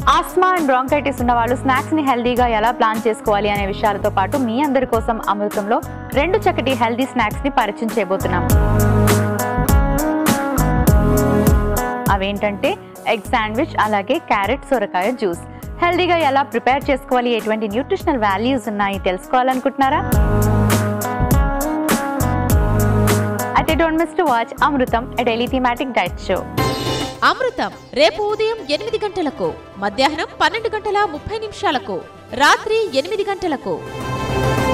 Asma and bronchitis ఉన్న వాళ్ళు snacks ని హెల్దీగా ఎలా ప్లాన్ చేసుకోవాలి అనే విషయాలతో పాటు మీ అందరి కోసం అమృతంలో రెండు చక్కటి హెల్దీ స్నాక్స్ ని పరిచయం చేయబోతున్నాం అవేంటంటే ఎగ్ శాండ్విచ్ అలాగే క్యారెట్ సొరకాయ జ్యూస్ హెల్దీగా ఎలా ప్రిపేర్ చేసుకోవాలి ఎటువంటి న్యూట్రిషనల్ వాల్యూస్ ఉన్నాయి తెలుసుకోవాలనుకుంటున్నారా అయితే don't miss to watch Amrutham a daily thematic diet show Amrutham రేపు ఉదయం ఎనిమిది గంటలకు మధ్యాహ్నం పన్నెండు గంటల ముప్పై నిమిషాలకు రాత్రి ఎనిమిది గంటలకు